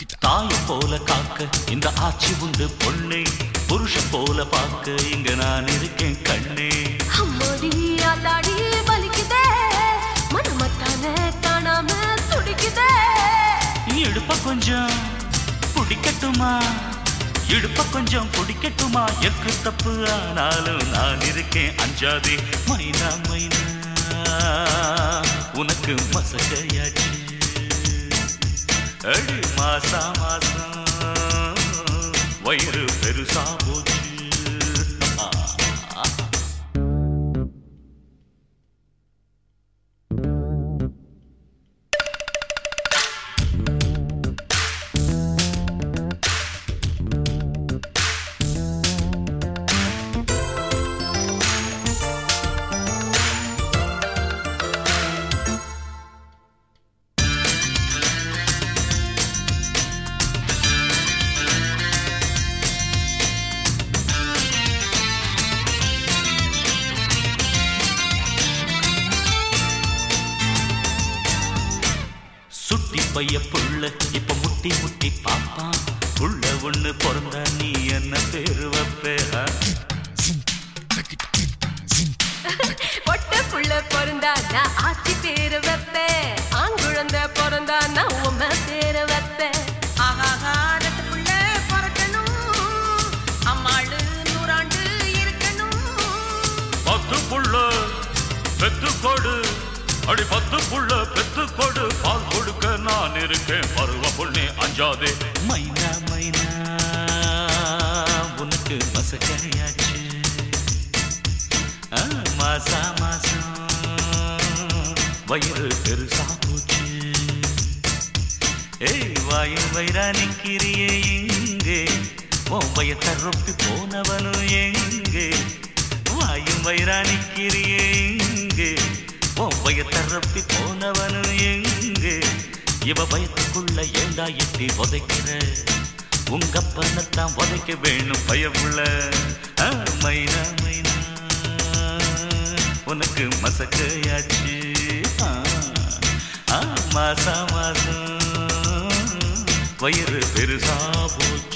தாய போல காக்க இந்த ஆட்சி உண்டு பொண்ணே புருஷ போல பார்க்க இங்க நான் இருக்கேன் கண்ணே அம்மாடி ஆத்தாடி வலிக்குதே மனமத்தான காணாம துடிக்குதே இடுப்ப கொஞ்சம் பிடிக்கட்டுமா இடுப்ப கொஞ்சம் பிடிக்கட்டுமா எக்கு தப்பு ஆனாலும் நான் இருக்கேன் அஞ்சாதே மைனா மைனா உனக்கு மசகையாச்சு அடி மாசா மாசம் வயிறு பெருசா போச்சு ஆ. சுட்டி பைய புள்ள இப்ப முட்டி முட்டி பாப்பான் புள்ள ஒண்ணு பிறந்தா நீ என்ன பேரு வைப்பே ஆ? பொட்ட புள்ள பிறந்தா நான் ஆச்சி பேரு வைப்பேன் ஆங்குழந்த பிறந்தா நான் உம்ம பேரு வைப்பேன் ஆஹாஹா ரெட்டு புள்ள பிறக்கணும் அம்மாளு நூறாண்டு இருக்கணும் பத்து புள்ள பெத்து கொடு அடி பத்து புள்ள பெத்து கொடு பால் கொடுக்க நான் இருக்கேன் பருவ பொண்ணே அஞ்சாதே மைனா மைனா உனக்கு மசக்கையாச்சு ஆ, மாசா மாசம் வயிறு பெருசா போச்சு ஏய் வாயும் வயிறா நிக்கிறியே எங்கே உன் வயத்தை ரொப்பி போனவனும் எங்கே வாயும் வயிறா நிக்கிறியே எங்கே உன் வயத்தை ரொப்பி போனவனும் எங்கே இவ பயத்துக்குள்ள ஏண்டா எட்டி உதைக்கிற உங்க பண்ணத்தான் உதைக்க வேணும் பயமுள்ள ஆ, மைனா மைனா உனக்கு மசக்கையாச்சு ஆ, ஆ, மாசா மாசம் வயிறு பெருசா போச்சு